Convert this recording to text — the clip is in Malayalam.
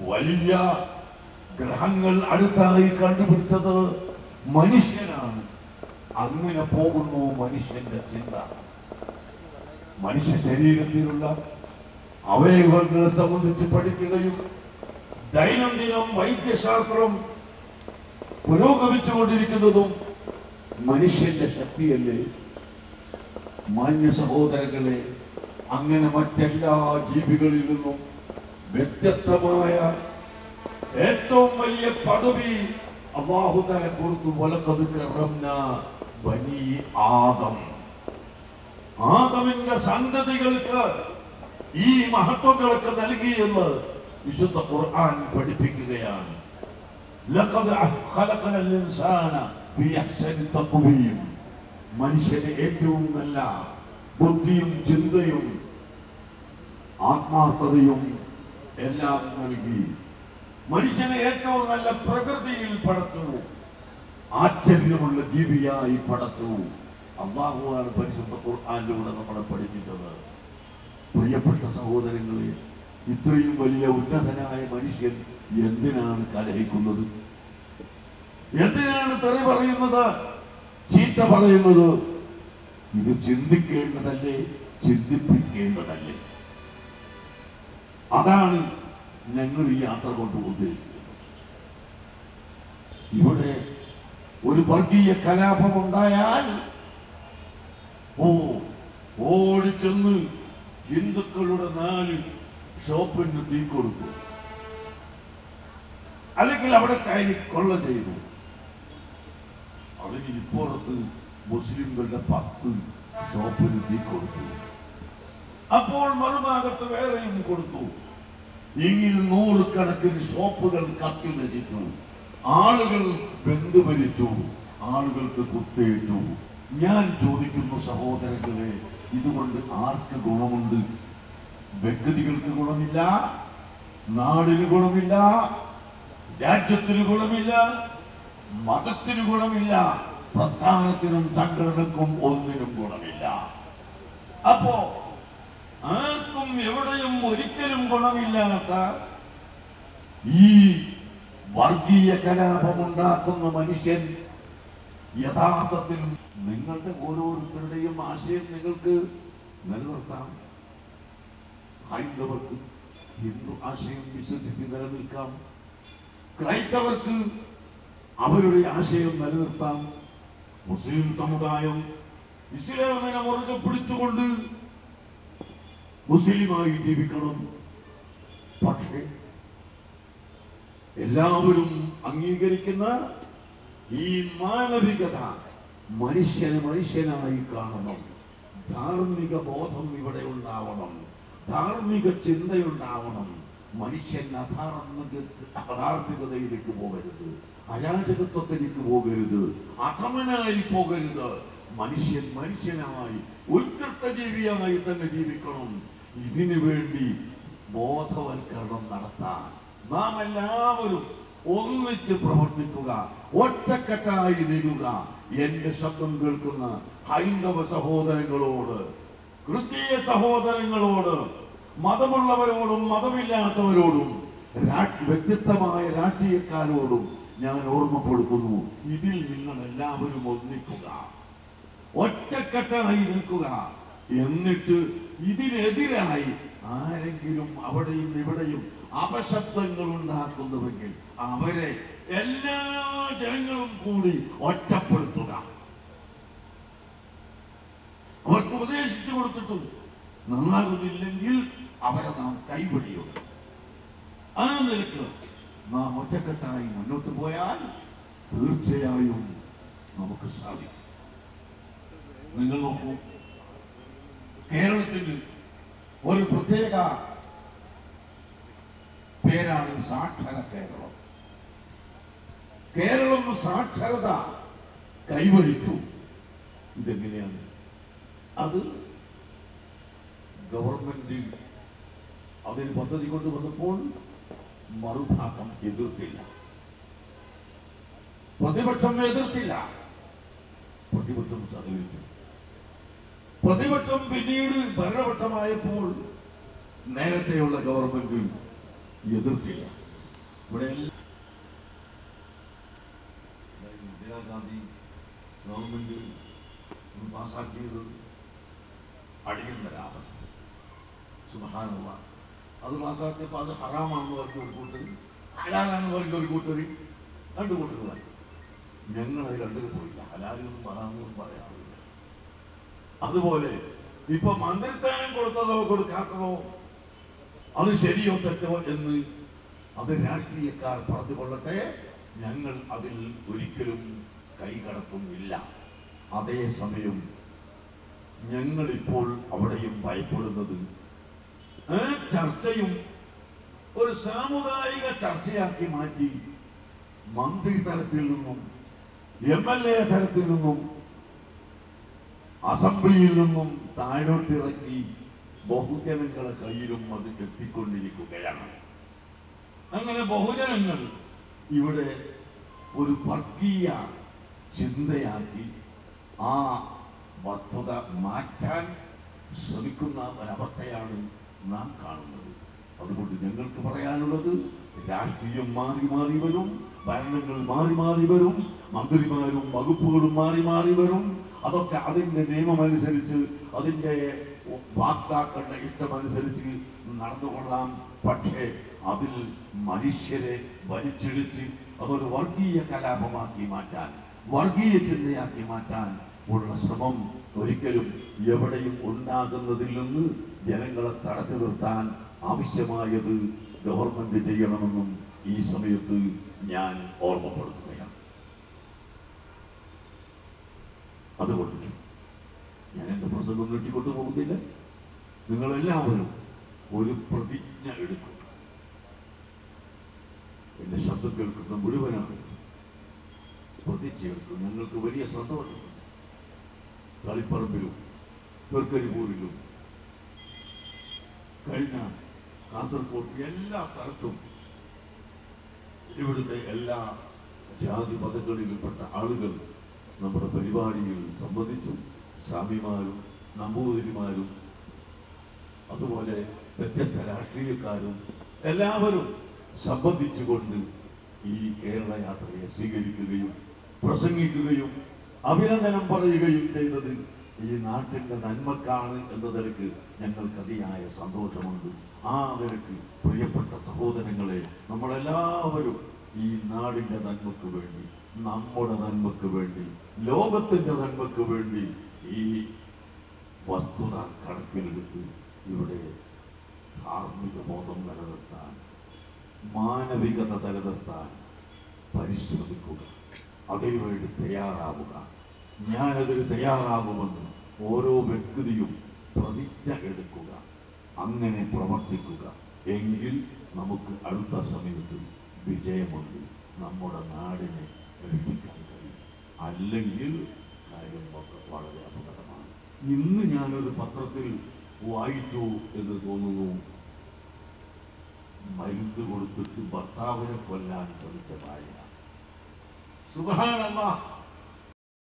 വലിയ ഗ്രഹങ്ങൾ അടുത്തായി കണ്ടുപിടിച്ചത് മനുഷ്യനാണ് അങ്ങനെ പോകുന്നു മനുഷ്യന്റെ ചിന്ത മനുഷ്യ ശരീരത്തിലുള്ള അവയവങ്ങളെ സംബന്ധിച്ച് പഠിക്കുകയും ദൈനംദിനം വൈദ്യശാസ്ത്രം പുരോഗമിച്ചുകൊണ്ടിരിക്കുന്നതും മനുഷ്യന്റെ ശക്തിയല്ലേ മാന്യ സഹോദരങ്ങളെ അങ്ങനെ മറ്റെല്ലാ ജീവികളിൽ നിന്നും വ്യത്യസ്തമായ ഏറ്റവും വലിയ പദവി അള്ളാഹു തല കൊടുത്തു വലക്കത് കറംന ബനി ആദം ആദമിന്റെ സന്തതികൾക്ക് ഈ മഹത്വങ്ങളൊക്കെ നൽകി എന്ന് വിശുദ്ധ ഖുർആൻ പഠിപ്പിക്കുകയാണ് ലഖദ് ഖലഖനൽ ഇൻസാന ഫീ അഹ്സനി തഖ്വീം മനുഷ്യന് ഏറ്റവും നല്ല ബുദ്ധിയും ചിന്തയും ആത്മാർത്ഥതയും എല്ലാം നൽകി മനുഷ്യനെ ഏറ്റവും നല്ല പ്രകൃതിയിൽ പടത്തു ആശ്ചര്യമുള്ള ജീവിയായി പടത്തു അള്ളാഹുവാണ് പരിശുദ്ധ ഖുർആാനിലൂടെ നമ്മളെ പഠിപ്പിച്ചത് പ്രിയപ്പെട്ട സഹോദരങ്ങളെ ഇത്രയും വലിയ ഉന്നതനായ മനുഷ്യൻ എന്തിനാണ് കലഹിക്കുന്നത് എന്തിനാണ് തെറി പറയുന്നത് ചീത്ത പറയുന്നത് ഇത് ചിന്തിക്കേണ്ടതല്ലേ ചിന്തിപ്പിക്കേണ്ടതല്ലേ അതാണ് ഞങ്ങൾ ഈ യാത്ര കൊണ്ട് ഉദ്ദേശിക്കുന്നത് ഇവിടെ ഒരു വർഗീയ കലാപം ഉണ്ടായാൽ ഓ ഓടിച്ചെന്ന് ഹിന്ദുക്കളുടെ നാല് ഷോപ്പിന് തീ കൊടുത്തു അല്ലെങ്കിൽ അവിടെ കയറി കൊള്ള ചെയ്തു അതിന് ഇപ്പുറത്ത് മുസ്ലിങ്ങളുടെ പത്ത് ഷോപ്പിന് തീ കൊടുത്തു അപ്പോൾ മറുഭാഗത്ത് വേറെയും കൊടുത്തു ഇങ്ങനെ നൂറുകണക്കിന് ഷോപ്പുകൾ കത്തി നശിച്ചു ആളുകൾ ബന്ധുഭരിച്ചു ആളുകൾക്ക് കുത്തേറ്റു ഞാൻ ചോദിക്കുന്നു സഹോദരങ്ങളെ ഇതുകൊണ്ട് ആർക്ക് ഗുണമുണ്ട് വ്യക്തികൾക്ക് ഗുണമില്ല നാടിന് ഗുണമില്ല രാജ്യത്തിന് ഗുണമില്ല മതത്തിന് ഗുണമില്ല പ്രസ്ഥാനത്തിനും സംഘടനക്കും ഒന്നിനും ഗുണമില്ല അപ്പോ ആർക്കും എവിടെയും ഒരിക്കലും ഗുണമില്ലാത്ത ഈ വർഗീയ കലാപമുണ്ടാക്കുന്ന മനുഷ്യൻ യഥാർത്ഥത്തിൽ നിങ്ങളുടെ ഓരോരുത്തരുടെയും ആശയം നിങ്ങൾക്ക് നിലനിർത്താം ഹൈന്ദവർക്ക് ഹിന്ദു ആശയം വിശ്വസിച്ച് നിലനിൽക്കാം ക്രൈസ്തവർക്ക് അവരുടെ ആശയം നിലനിർത്താം മുസ്ലിം സമുദായം ഇസ്ലാമിനെ മുറുകെ പിടിച്ചുകൊണ്ട് മുസ്ലിമായി ജീവിക്കണം പക്ഷേ എല്ലാവരും അംഗീകരിക്കുന്ന ഈ മാനവികത മനുഷ്യനെ മനുഷ്യനായി കാണണം ധാർമ്മിക ബോധം ഇവിടെ ഉണ്ടാവണം ധാർമ്മിക ചിന്തയുണ്ടാവണം മനുഷ്യൻ അധാർമിക അധാർമികതയിലേക്ക് പോകരുത് അരാജകത്വത്തിലേക്ക് പോകരുത് അധമനായി പോകരുത് മനുഷ്യൻ മനുഷ്യനായി ഉത്കൃഷ്ട ജീവിയായി തന്നെ ജീവിക്കണം ഇതിനു വേണ്ടി ബോധവൽക്കരണം നടത്താൻ നാം എല്ലാവരും ഒന്നിച്ച് പ്രവർത്തിക്കുക ഒറ്റക്കെട്ടായി നീങ്ങുക എന്റെ ശബ്ദം കേൾക്കുന്ന ഹൈന്ദവ സഹോദരങ്ങളോട് ക്രിസ്തീയ സഹോദരങ്ങളോട് മതമുള്ളവരോടും മതമില്ലാത്തവരോടും രാ- വ്യത്യസ്തമായ രാഷ്ട്രീയക്കാരോടും ഞാൻ ഓർമ്മപ്പെടുത്തുന്നു ഇതിൽ നിങ്ങൾ എല്ലാവരും ഒന്നിക്കുക ഒറ്റക്കെട്ടായി നിൽക്കുക എന്നിട്ട് ഇതിനെതിരായി ആരെങ്കിലും അവിടെയും ഇവിടെയും അപശബ്ദങ്ങൾ ഉണ്ടാക്കുന്നുവെങ്കിൽ അവരെ എല്ലാ ജനങ്ങളും കൂടി ഒറ്റപ്പെടുത്തുക അവർക്ക് ഉപദേശിച്ചു കൊടുത്തിട്ടും നന്നാകുന്നില്ലെങ്കിൽ അവരെ നാം കൈപിടിയും ആ നിലക്ക് നാം ഒറ്റക്കെട്ടായി മുന്നോട്ട് പോയാൽ തീർച്ചയായും നമുക്ക് സാധിക്കും നിങ്ങൾ നോക്കൂ കേരളത്തിന് ഒരു പ്രത്യേക പേരാണ് സാക്ഷര കേരളം കേരളം സാക്ഷരത കൈവരിച്ചു ഇതെങ്ങനെയാണ് അത് ഗവൺമെന്റ് അതിന് പദ്ധതി കൊണ്ടുവന്നപ്പോൾ മറുഭാഗം എതിർത്തില്ല പ്രതിപക്ഷം എതിർത്തില്ല പ്രതിപക്ഷം സഹകരിച്ചു പ്രതിപക്ഷം പിന്നീട് ഭരണപക്ഷമായപ്പോൾ നേരത്തെയുള്ള ഗവൺമെന്റ് എതിർത്തില്ല ഇവിടെ എല്ലാ- ഇന്ദിരാഗാന്ധി ഗവൺമെന്റ് പാസ്സാക്കിയത് അടിയന്തരാവസ്ഥ സുബഹാനുള്ള അത് പാസ്സാക്കിയപ്പോൾ അത് ഹറാമാണെന്ന് പറഞ്ഞ ഒരു കൂട്ടർ ഹലാലാണെന്ന് പറഞ്ഞ ഒരു കൂട്ടർ രണ്ട് കൂട്ടരുമായി ഞങ്ങൾ അത് രണ്ടിന് പോയില്ല ഹലാലൊന്നും ഹറാമൊന്നും പറയാറില്ല അതുപോലെ ഇപ്പൊ മന്ത്രിസ്ഥാനം കൊടുത്തതോ കൊടുക്കാത്തതോ അത് ശരിയോ തെറ്റോ എന്ന് അത് രാഷ്ട്രീയക്കാർ പറഞ്ഞുകൊള്ളട്ടെ ഞങ്ങൾ അതിൽ ഒരിക്കലും കൈകടക്കുന്നില്ല അതേസമയം ഞങ്ങൾ ഇപ്പോൾ അവിടെയും ഭയപ്പെടുന്നത് ആ ചർച്ചയും ഒരു സാമുദായിക ചർച്ചയാക്കി മാറ്റി മന്ത്രി തലത്തിൽ നിന്നും എം എൽ എ തലത്തിൽ നിന്നും അസംബ്ലിയിൽ നിന്നും താഴോട്ടിറക്കി ബഹുജനങ്ങളെ കയ്യിലും അത് എത്തിക്കൊണ്ടിരിക്കുകയാണ് അങ്ങനെ ബഹുജനങ്ങൾ ഇവിടെ ഒരു വർഗീയ ചിന്തയാക്കി ആ വസ്തുത മാറ്റാൻ ശ്രമിക്കുന്ന ഒരവസ്ഥയാണ് നാം കാണുന്നത് അതുകൊണ്ട് ഞങ്ങൾക്ക് പറയാനുള്ളത് രാഷ്ട്രീയം മാറി മാറി വരും ഭരണങ്ങൾ മാറി മാറി വരും മന്ത്രിമാരും വകുപ്പുകളും മാറി മാറി വരും അതൊക്കെ അതിന്റെ നിയമമനുസരിച്ച് അതിന്റെ വാക്താക്കളുടെ ഇഷ്ടമനുസരിച്ച് നടന്നുകൊള്ളാം പക്ഷേ അതിൽ മനുഷ്യരെ വലിച്ചിടിച്ച് അതൊരു വർഗീയ കലാപമാക്കി മാറ്റാൻ വർഗീയ ചിന്തയാക്കി മാറ്റാൻ ഉള്ള ശ്രമം ഒരിക്കലും എവിടെയും ഉണ്ടാകുന്നതിൽ നിന്ന് ജനങ്ങളെ തടഞ്ഞു നിർത്താൻ ആവശ്യമായത് ഗവൺമെന്റ് ചെയ്യണമെന്നും ഈ സമയത്ത് ഞാൻ ഓർമ്മപ്പെടുത്തുകയാണ് അതുകൊണ്ട് ഞാൻ എൻ്റെ പ്രസംഗം നീട്ടിക്കൊണ്ടു പോകുന്നില്ല നിങ്ങളെല്ലാവരും ഒരു പ്രതിജ്ഞ എടുക്കും എന്റെ ശബ്ദം കേൾക്കുന്ന മുഴുവനാണ് പ്രതിജ്ഞ എടുക്കും ഞങ്ങൾക്ക് വലിയ സന്തോഷമുണ്ട് തളിപ്പറമ്പിലും പെർക്കരിപ്പൂരിലും കഴിഞ്ഞ കാസർഗോഡ് എല്ലാ സ്ഥലത്തും ഇവിടുത്തെ എല്ലാ ജാതി മതങ്ങളിൽപ്പെട്ട ആളുകൾ നമ്മുടെ പരിപാടിയിൽ സംബന്ധിച്ചു സ്വാമിമാരും നമ്പൂതിരിമാരും അതുപോലെ വ്യത്യസ്ത രാഷ്ട്രീയക്കാരും എല്ലാവരും സംബന്ധിച്ചുകൊണ്ട് ഈ കേരള യാത്രയെ സ്വീകരിക്കുകയും പ്രസംഗിക്കുകയും അഭിനന്ദനം പറയുകയും ചെയ്തത് ഈ നാട്ടിന്റെ നന്മക്കാണ് എന്ന നിലക്ക് ഞങ്ങൾക്ക് അതിയായ സന്തോഷമുണ്ട് ആ നിലക്ക് പ്രിയപ്പെട്ട സഹോദരങ്ങളെ നമ്മളെല്ലാവരും ഈ നാടിന്റെ നന്മക്ക് വേണ്ടി നമ്മുടെ നന്മക്ക് വേണ്ടി ലോകത്തിന്റെ നന്മക്ക് വേണ്ടി ഈ വസ്തുത കണക്കിലെടുത്ത് ഇവിടെ ധാർമ്മിക ബോധം നിലനിർത്താൻ മാനവികത നിലനിർത്താൻ പരിശ്രമിക്കുക അതിനുവേണ്ടി തയ്യാറാവുക ഞാനതിന് തയ്യാറാകുമെന്ന് ഓരോ വ്യക്തിയും പ്രതിജ്ഞ എടുക്കുക അങ്ങനെ പ്രവർത്തിക്കുക എങ്കിൽ നമുക്ക് അടുത്ത സമയത്ത് വിജയമുണ്ട് നമ്മുടെ നാടിനെ രക്ഷിക്കാൻ കഴിയും അല്ലെങ്കിൽ കാര്യം വ- വളരെ അപകടമാണ് ഇന്ന് ഞാനൊരു പത്രത്തിൽ വായിച്ചു എന്ന് തോന്നുന്നു മരുന്ന് കൊടുത്തിട്ട് ഭർത്താവിനെ കൊല്ലാൻ ശ്രമിച്ച ഭാര്യ സുബഹാനല്ലാഹ്